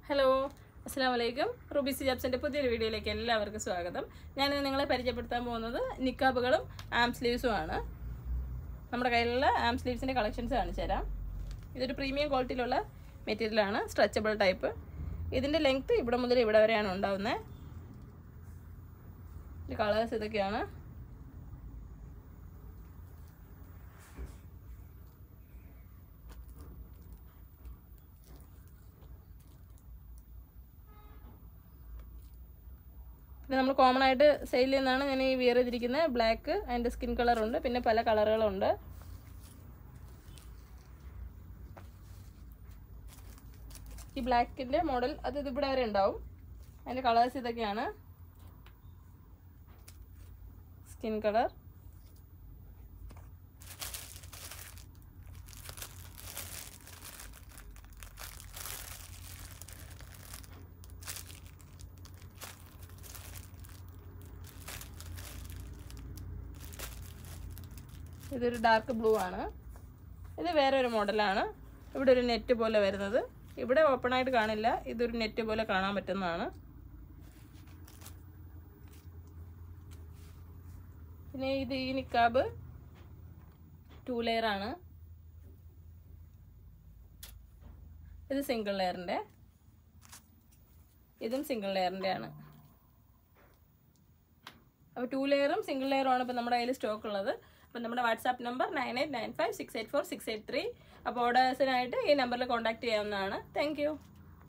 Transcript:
hello അസ്സാം വലൈക്കും Ruby സിജാബ്സിൻ്റെ പുതിയൊരു വീഡിയോയിലേക്ക് എല്ലാവർക്കും സ്വാഗതം ഞാനിന്ന് നിങ്ങളെ പരിചയപ്പെടുത്താൻ പോകുന്നത് നിക്കാബുകളും ആം സ്ലീവ്സും ആണ് നമ്മുടെ കയ്യിലുള്ള ആം സ്ലീവ്സിൻ്റെ കളക്ഷൻസ് കാണിച്ചു തരാം ഇതൊരു പ്രീമിയം ക്വാളിറ്റിയിലുള്ള മെറ്റീരിയലാണ് സ്ട്രെച്ചബിൾ ടൈപ്പ് ഇതിൻ്റെ ലെങ്ത്ത് ഇവിടെ മുതൽ ഇവിടെ വരെയാണ് ഉണ്ടാവുന്നത് ഇത് കളേഴ്സ് ഇതൊക്കെയാണ് പിന്നെ നമ്മൾ കോമൺ ആയിട്ട് സെയിൽ ചെയ്യുന്നതാണ് ഞാൻ ഈ വിയർ ചെയ്തിരിക്കുന്നത് ബ്ലാക്ക് അതിൻ്റെ സ്കിൻ കളറുണ്ട് പിന്നെ പല കളറുകളുണ്ട് ഈ ബ്ലാക്കിൻ്റെ മോഡൽ അത് ഇതിവിടെ വരെ ഉണ്ടാവും അതിൻ്റെ കളേഴ്സ് ഇതൊക്കെയാണ് സ്കിൻ കളർ ഇതൊരു ഡാർക്ക് ബ്ലൂ ആണ് ഇത് വേറെ ഒരു മോഡലാണ് ഇവിടെ ഒരു നെറ്റ് പോലെ വരുന്നത് ഇവിടെ ഓപ്പൺ ആയിട്ട് കാണില്ല ഇതൊരു നെറ്റ് പോലെ കാണാൻ പറ്റുന്നതാണ് പിന്നെ ഇത് ഈ നിക്കാബ് ടു ലെയർ ആണ് ഇത് സിംഗിൾ ലെയറിൻ്റെ ഇതും സിംഗിൾ ലെയറിൻ്റെ ആണ് അപ്പോൾ ടു ലെയറും സിംഗിൾ ലെയറും ആണ് ഇപ്പോൾ നമ്മുടെ കയ്യിൽ സ്റ്റോക്ക് ഉള്ളത് അപ്പോൾ നമ്മുടെ WhatsApp number nine eight nine five six eight four six eight three അപ്പോൾ ഓർഡേഴ്സിനായിട്ട് ഈ നമ്പറിൽ കോൺടാക്ട് ചെയ്യാവുന്നതാണ് താങ്ക്